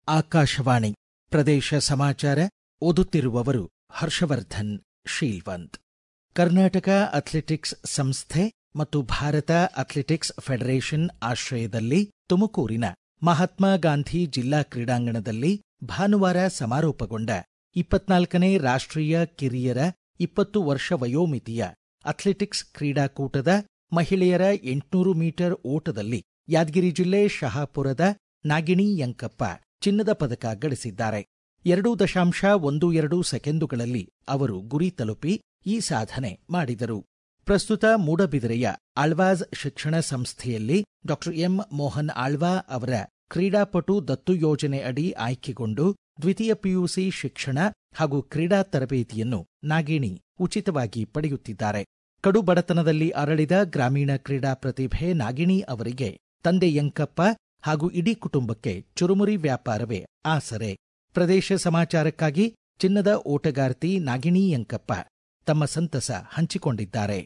ಆಕಾಶವಾಣಿ ಪ್ರದೇಶ ಸಮಾಚಾರ ಓದುತ್ತಿರುವವರು ಹರ್ಷವರ್ಧನ್ ಶೀಲ್ವಂತ್ ಕರ್ನಾಟಕ ಅಥ್ಲೆಟಿಕ್ಸ್ ಸಂಸ್ಥೆ ಮತ್ತು ಭಾರತ ಅಥ್ಲೆಟಿಕ್ಸ್ ಫೆಡರೇಷನ್ ಆಶ್ರಯದಲ್ಲಿ ತುಮಕೂರಿನ ಮಹಾತ್ಮ ಗಾಂಧಿ ಜಿಲ್ಲಾ ಕ್ರೀಡಾಂಗಣದಲ್ಲಿ ಭಾನುವಾರ ಸಮಾರೋಪಗೊಂಡ ಇಪ್ಪತ್ನಾಲ್ಕನೇ ರಾಷ್ಟ್ರೀಯ ಕಿರಿಯರ ಇಪ್ಪತ್ತು ವರ್ಷ ವಯೋಮಿತಿಯ ಅಥ್ಲೆಟಿಕ್ಸ್ ಕ್ರೀಡಾಕೂಟದ ಮಹಿಳೆಯರ ಎಂಟುನೂರು ಮೀಟರ್ ಓಟದಲ್ಲಿ ಯಾದಗಿರಿ ಜಿಲ್ಲೆ ಶಹಾಪುರದ ನಾಗಿಣಿ ಯಂಕಪ್ಪ ಚಿನ್ನದ ಪದಕ ಗಳಿಸಿದ್ದಾರೆ ಎರಡು ದಶಾಂಶ ಒಂದು ಎರಡು ಸೆಕೆಂಡುಗಳಲ್ಲಿ ಅವರು ಗುರಿ ತಲುಪಿ ಈ ಸಾಧನೆ ಮಾಡಿದರು ಪ್ರಸ್ತುತ ಮೂಡಬಿದಿರೆಯ ಆಳ್ವಾಸ್ ಶಿಕ್ಷಣ ಸಂಸ್ಥೆಯಲ್ಲಿ ಡಾಕ್ಟರ್ ಎಂ ಮೋಹನ್ ಆಳ್ವಾ ಅವರ ಕ್ರೀಡಾಪಟು ದತ್ತು ಯೋಜನೆ ಅಡಿ ಆಯ್ಕೆಗೊಂಡು ದ್ವಿತೀಯ ಪಿಯುಸಿ ಶಿಕ್ಷಣ ಹಾಗೂ ಕ್ರೀಡಾ ತರಬೇತಿಯನ್ನು ನಾಗಿಣಿ ಉಚಿತವಾಗಿ ಪಡೆಯುತ್ತಿದ್ದಾರೆ ಕಡು ಬಡತನದಲ್ಲಿ ಅರಳಿದ ಗ್ರಾಮೀಣ ಕ್ರೀಡಾ ಪ್ರತಿಭೆ ನಾಗಿಣಿ ಅವರಿಗೆ ತಂದೆ ಯಂಕಪ್ಪ ಹಾಗೂ ಇಡೀ ಕುಟುಂಬಕ್ಕೆ ಚುರುಮುರಿ ವ್ಯಾಪಾರವೇ ಆಸರೆ ಪ್ರದೇಶ ಸಮಾಚಾರಕ್ಕಾಗಿ ಚಿನ್ನದ ಓಟಗಾರ್ತಿ ನಾಗಿಣಿ ಯಂಕಪ್ಪ ತಮ್ಮ ಸಂತಸ ಹಂಚಿಕೊಂಡಿದ್ದಾರೆ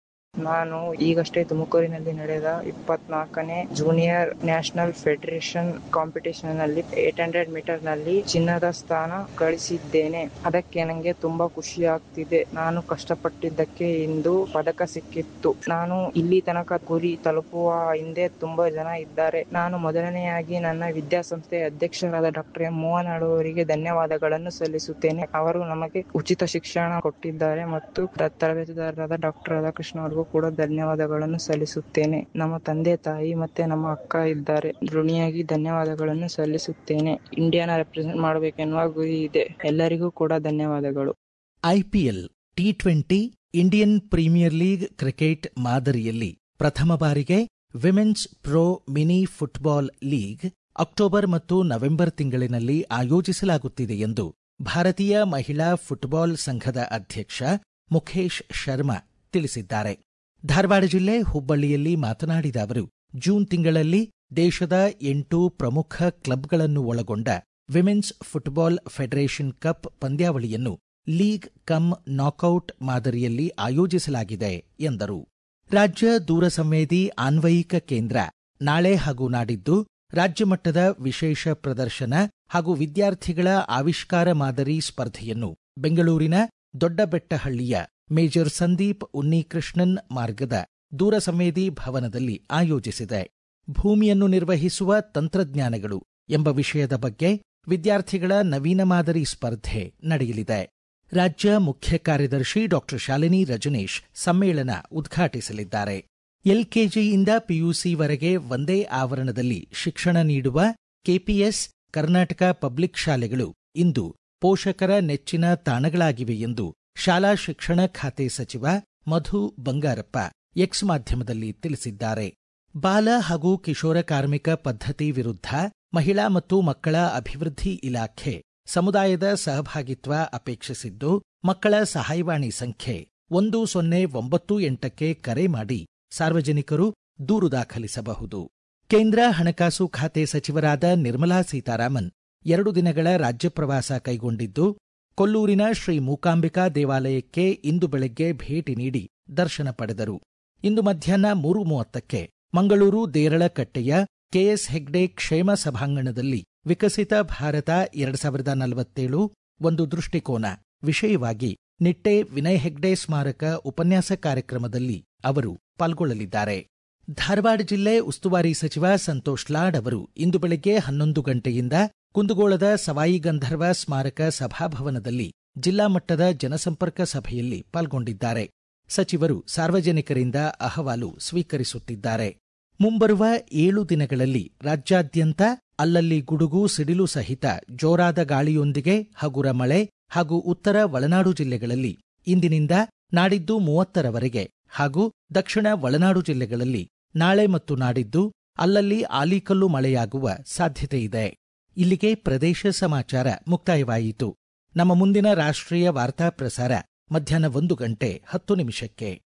ನಾನು ಈಗಷ್ಟೇ ತುಮಕೂರಿನಲ್ಲಿ ನಡೆದ ಇಪ್ಪತ್ನಾಲ್ಕನೇ ಜೂನಿಯರ್ ನ್ಯಾಷನಲ್ ಫೆಡರೇಷನ್ ಕಾಂಪಿಟೇಷನ್ ನಲ್ಲಿ ಏಟ್ ಹಂಡ್ರೆಡ್ ಮೀಟರ್ ನಲ್ಲಿ ಚಿನ್ನದ ಸ್ಥಾನ ಗಳಿಸಿದ್ದೇನೆ ಅದಕ್ಕೆ ನನಗೆ ತುಂಬಾ ಖುಷಿ ಆಗ್ತಿದೆ ನಾನು ಕಷ್ಟಪಟ್ಟಿದ್ದಕ್ಕೆ ಇಂದು ಪದಕ ಸಿಕ್ಕಿತ್ತು ನಾನು ಇಲ್ಲಿ ತನಕ ಗುರಿ ತಲುಪುವ ಹಿಂದೆ ತುಂಬಾ ಜನ ಇದ್ದಾರೆ ನಾನು ಮೊದಲನೆಯಾಗಿ ನನ್ನ ವಿದ್ಯಾಸಂಸ್ಥೆಯ ಅಧ್ಯಕ್ಷರಾದ ಡಾಕ್ಟರ್ ಎಂ ಮೋಹನ್ ಅವರಿಗೆ ಧನ್ಯವಾದಗಳನ್ನು ಸಲ್ಲಿಸುತ್ತೇನೆ ಅವರು ನಮಗೆ ಉಚಿತ ಶಿಕ್ಷಣ ಕೊಟ್ಟಿದ್ದಾರೆ ಮತ್ತು ತರಬೇತುದಾರರಾದ ಡಾಕ್ಟರ್ ರಾಧಾಕೃಷ್ಣ ಅವರಿಗೂ ಕೂಡ ಧನ್ಯವಾದಗಳನ್ನು ಸಲ್ಲಿಸುತ್ತೇನೆ ನಮ್ಮ ತಂದೆ ತಾಯಿ ಮತ್ತೆ ನಮ್ಮ ಅಕ್ಕ ಇದ್ದಾರೆ ಋಣಿಯಾಗಿ ಧನ್ಯವಾದಗಳನ್ನು ಸಲ್ಲಿಸುತ್ತೇನೆ ಇಂಡಿಯಾನ ರೆಪ್ರೆಸೆಂಟ್ ಮಾಡಬೇಕೆನ್ನುವ ಗುರಿ ಇದೆ ಎಲ್ಲರಿಗೂ ಕೂಡ ಧನ್ಯವಾದಗಳು IPL T twenty Indian premier league cricket ಮಾದರಿಯಲ್ಲಿ ಪ್ರಥಮ ಬಾರಿಗೆ women's pro mini football league October ಮತ್ತು ನವೆಂಬರ್ ತಿಂಗಳಿನಲ್ಲಿ ಆಯೋಜಿಸಲಾಗುತ್ತಿದೆ ಎಂದು ಭಾರತೀಯ ಮಹಿಳಾ ಫುಟ್ಬಾಲ್ ಸಂಘದ ಅಧ್ಯಕ್ಷ ಮುಖೇಶ್ ಶರ್ಮಾ ತಿಳಿಸಿದ್ದಾರೆ ಧಾರವಾಡ ಜಿಲ್ಲೆ ಹುಬ್ಬಳ್ಳಿಯಲ್ಲಿ ಮಾತನಾಡಿದ ಅವರು ಜೂನ್ ತಿಂಗಳಲ್ಲಿ ದೇಶದ ಎಂಟು ಪ್ರಮುಖ ಕ್ಲಬ್ಗಳನ್ನು ಒಳಗೊಂಡ ವಿಮೆನ್ಸ್ ಫುಟ್ಬಾಲ್ ಫೆಡರೇಷನ್ ಕಪ್ ಪಂದ್ಯಾವಳಿಯನ್ನು ಲೀಗ್ ಕಮ್ ನಾಕೌಟ್ ಮಾದರಿಯಲ್ಲಿ ಆಯೋಜಿಸಲಾಗಿದೆ ಎಂದರು ರಾಜ್ಯ ದೂರ ಸಂವೇದಿ ಆನ್ವಯಿಕ ಕೇಂದ್ರ ನಾಳೆ ಹಾಗೂ ನಾಡಿದ್ದು ರಾಜ್ಯ ಮಟ್ಟದ ವಿಶೇಷ ಪ್ರದರ್ಶನ ಹಾಗೂ ವಿದ್ಯಾರ್ಥಿಗಳ ಆವಿಷ್ಕಾರ ಮಾದರಿ ಸ್ಪರ್ಧೆಯನ್ನು ಬೆಂಗಳೂರಿನ ದೊಡ್ಡಬೆಟ್ಟಹಳ್ಳಿಯ ಮೇಜರ್ ಸಂದೀಪ್ ಉನ್ನಿಕೃಷ್ಣನ್ ಮಾರ್ಗದ ದೂರ ಸಂವೇದಿ ಭವನದಲ್ಲಿ ಆಯೋಜಿಸಿದೆ ಭೂಮಿಯನ್ನು ನಿರ್ವಹಿಸುವ ತಂತ್ರಜ್ಞಾನಗಳು ಎಂಬ ವಿಷಯದ ಬಗ್ಗೆ ವಿದ್ಯಾರ್ಥಿಗಳ ನವೀನ ಮಾದರಿ ಸ್ಪರ್ಧೆ ನಡೆಯಲಿದೆ ರಾಜ್ಯ ಮುಖ್ಯ ಕಾರ್ಯದರ್ಶಿ ಡಾಕ್ಟರ್ ಶಾಲಿನಿ ರಜನೀಶ್ ಸಮ್ಮೇಳನ ಉದ್ಘಾಟಿಸಲಿದ್ದಾರೆ ಎಲ್ಕೆಜಿಯಿಂದ ಪಿಯುಸಿವರೆಗೆ ಒಂದೇ ಆವರಣದಲ್ಲಿ ಶಿಕ್ಷಣ ನೀಡುವ ಕೆಪಿಎಸ್ ಕರ್ನಾಟಕ ಪಬ್ಲಿಕ್ ಶಾಲೆಗಳು ಇಂದು ಪೋಷಕರ ನೆಚ್ಚಿನ ತಾಣಗಳಾಗಿವೆ ಎಂದು ಶಾಲಾ ಶಿಕ್ಷಣ ಖಾತೆ ಸಚಿವ ಮಧು ಬಂಗಾರಪ್ಪ ಎಕ್ಸ್ ಮಾಧ್ಯಮದಲ್ಲಿ ತಿಳಿಸಿದ್ದಾರೆ ಬಾಲ ಹಾಗೂ ಕಿಶೋರ ಕಾರ್ಮಿಕ ಪದ್ಧತಿ ವಿರುದ್ಧ ಮಹಿಳಾ ಮತ್ತು ಮಕ್ಕಳ ಅಭಿವೃದ್ಧಿ ಇಲಾಖೆ ಸಮುದಾಯದ ಸಹಭಾಗಿತ್ವ ಅಪೇಕ್ಷಿಸಿದ್ದು ಮಕ್ಕಳ ಸಹಾಯವಾಣಿ ಸಂಖ್ಯೆ ಒಂದು ಸೊನ್ನೆ ಒಂಬತ್ತು ಎಂಟಕ್ಕೆ ಕರೆ ಮಾಡಿ ಸಾರ್ವಜನಿಕರು ದೂರು ದಾಖಲಿಸಬಹುದು ಕೇಂದ್ರ ಹಣಕಾಸು ಖಾತೆ ಸಚಿವರಾದ ನಿರ್ಮಲಾ ಸೀತಾರಾಮನ್ ಎರಡು ದಿನಗಳ ರಾಜ್ಯ ಪ್ರವಾಸ ಕೈಗೊಂಡಿದ್ದು ಕೊಲ್ಲೂರಿನ ಶ್ರೀ ಮೂಕಾಂಬಿಕಾ ದೇವಾಲಯಕ್ಕೆ ಇಂದು ಬೆಳಗ್ಗೆ ಭೇಟಿ ನೀಡಿ ದರ್ಶನ ಪಡೆದರು ಇಂದು ಮಧ್ಯಾಹ್ನ ಮೂರು ಮೂವತ್ತಕ್ಕೆ ಮಂಗಳೂರು ದೇರಳಕಟ್ಟೆಯ ಕೆಎಸ್ ಹೆಗ್ಡೆ ಕ್ಷೇಮ ಸಭಾಂಗಣದಲ್ಲಿ ವಿಕಸಿತ ಭಾರತ ಎರಡು ಸಾವಿರದ ನಲವತ್ತೇಳು ಒಂದು ದೃಷ್ಟಿಕೋನ ವಿಷಯವಾಗಿ ನಿಟ್ಟೆ ವಿನಯ್ ಹೆಗ್ಡೆ ಸ್ಮಾರಕ ಉಪನ್ಯಾಸ ಕಾರ್ಯಕ್ರಮದಲ್ಲಿ ಅವರು ಪಾಲ್ಗೊಳ್ಳಲಿದ್ದಾರೆ ಧಾರವಾಡ ಜಿಲ್ಲೆ ಉಸ್ತುವಾರಿ ಸಚಿವ ಸಂತೋಷ್ ಲಾಡ್ ಅವರು ಇಂದು ಬೆಳಗ್ಗೆ ಹನ್ನೊಂದು ಗಂಟೆಯಿಂದ ಕುಂದಗೋಳದ ಸವಾಯಿ ಗಂಧರ್ವ ಸ್ಮಾರಕ ಸಭಾಭವನದಲ್ಲಿ ಜಿಲ್ಲಾ ಮಟ್ಟದ ಜನಸಂಪರ್ಕ ಸಭೆಯಲ್ಲಿ ಪಾಲ್ಗೊಂಡಿದ್ದಾರೆ ಸಚಿವರು ಸಾರ್ವಜನಿಕರಿಂದ ಅಹವಾಲು ಸ್ವೀಕರಿಸುತ್ತಿದ್ದಾರೆ ಮುಂಬರುವ ಏಳು ದಿನಗಳಲ್ಲಿ ರಾಜ್ಯಾದ್ಯಂತ ಅಲ್ಲಲ್ಲಿ ಗುಡುಗು ಸಿಡಿಲು ಸಹಿತ ಜೋರಾದ ಗಾಳಿಯೊಂದಿಗೆ ಹಗುರ ಮಳೆ ಹಾಗೂ ಉತ್ತರ ಒಳನಾಡು ಜಿಲ್ಲೆಗಳಲ್ಲಿ ಇಂದಿನಿಂದ ನಾಡಿದ್ದು ಮೂವತ್ತರವರೆಗೆ ಹಾಗೂ ದಕ್ಷಿಣ ಒಳನಾಡು ಜಿಲ್ಲೆಗಳಲ್ಲಿ ನಾಳೆ ಮತ್ತು ನಾಡಿದ್ದು ಅಲ್ಲಲ್ಲಿ ಆಲಿಕಲ್ಲು ಮಳೆಯಾಗುವ ಸಾಧ್ಯತೆಯಿದೆ ಇಲ್ಲಿಗೆ ಪ್ರದೇಶ ಸಮಾಚಾರ ಮುಕ್ತಾಯವಾಯಿತು ನಮ್ಮ ಮುಂದಿನ ರಾಷ್ಟ್ರೀಯ ವಾರ್ತಾ ಪ್ರಸಾರ ಮಧ್ಯಾಹ್ನ ಒಂದು ಗಂಟೆ ಹತ್ತು ನಿಮಿಷಕ್ಕೆ